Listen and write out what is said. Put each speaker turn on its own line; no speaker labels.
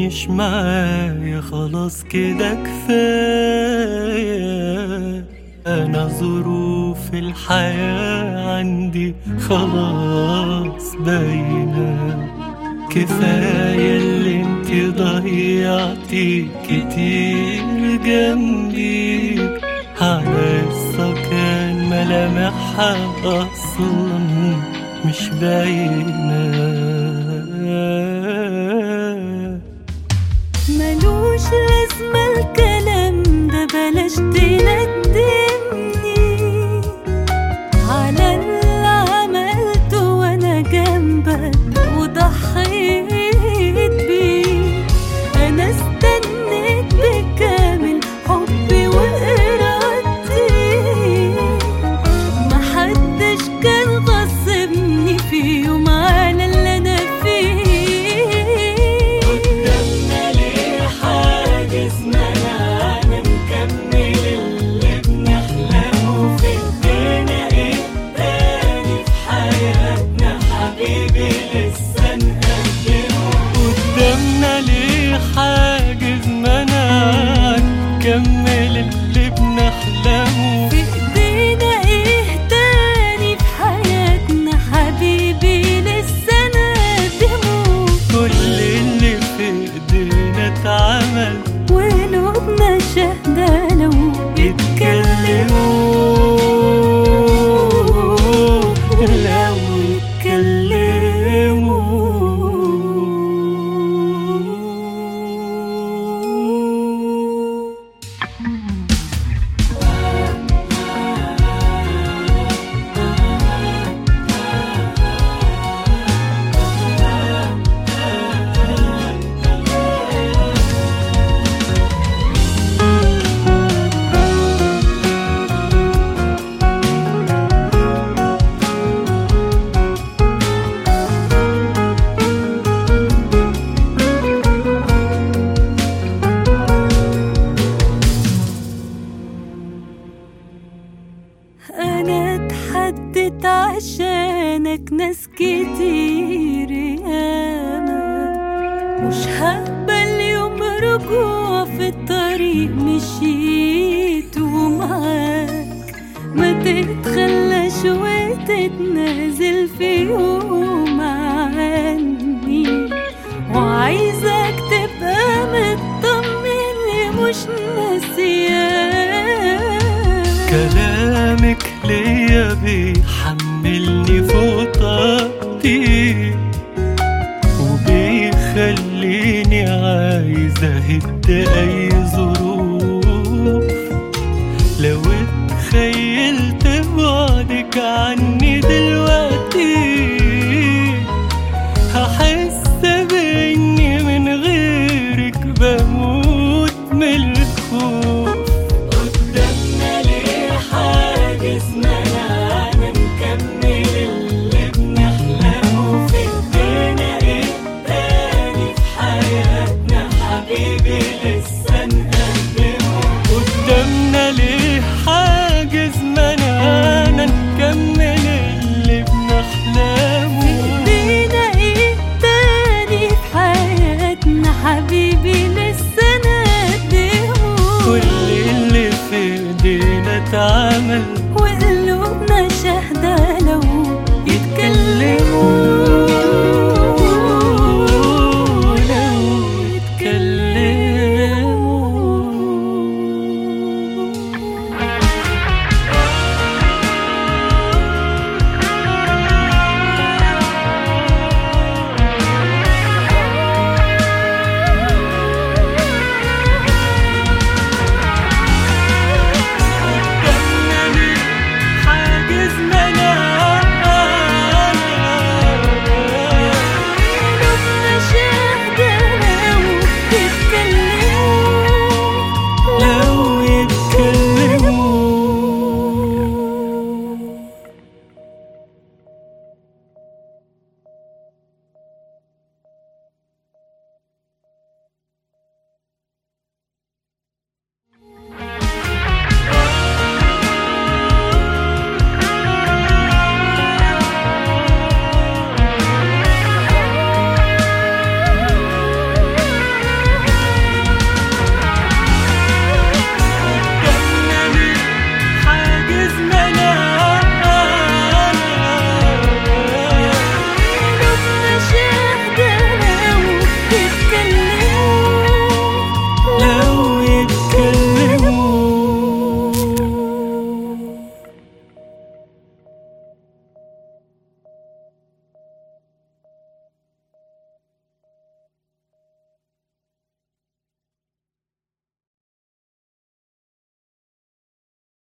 تتكلميش معايا خلاص كده كفاية أنا ظروف الحياة عندي خلاص باينة كفاية اللي انت ضيعتي كتير جنبي على السكان ملامحها أصلا مش باينة
ملوش لازمة الكلام ده بلاش تندمني على اللي عملته وانا جنبك وضحيت بيه انا استنيت بكامل حبي وارادتي محدش كان غصبني في يوم على اللي انا فيه
قدامنا ليه حاجز منعنا نكمل اللي بنحلمه في ايدينا ايه تاني في حياتنا حبيبي لسه نقدمه قدامنا ليه حاجز منعنا نكمل اللي بنحلمه
في ايدينا ايه تاني في حياتنا حبيبي لسه نقدمه
كل اللي في ايدينا اتعمل
وقلوبنا شاهدة لو
يتكلموا لو يتكلموا
انا اتحدت عشانك ناس كتير ياما مش هقبل يوم رجوع في الطريق مشيت ومعاك ما تتخلاش وتتنازل في يوم عني وعايزك تبقى مطمن مش ناسياك
كلامك ليا بيحملني فوق طاقتي وبيخليني عايز اهد اي ظروف لو اتخيلت بعدك عني دلوقتي هحس باني من غيرك بموت من الخوف قدامنا ليه حاجز منعنا نكمل اللي بنحلمه في ايدينا ايه تاني في حياتنا حبيبي لسه نقدمه قدامنا ليه حاجز منعنا نكمل اللي بنحلمه
ايدينا ايه تاني في حياتنا حبيبي لسه نقدمه
كل اللي في ايدينا اتعمل
وقلوبنا شاهدة لو
يتكلموا لو يتكلموا قدامنا حاجز منعنا
قلوبنا شاهدة لو تتكلموا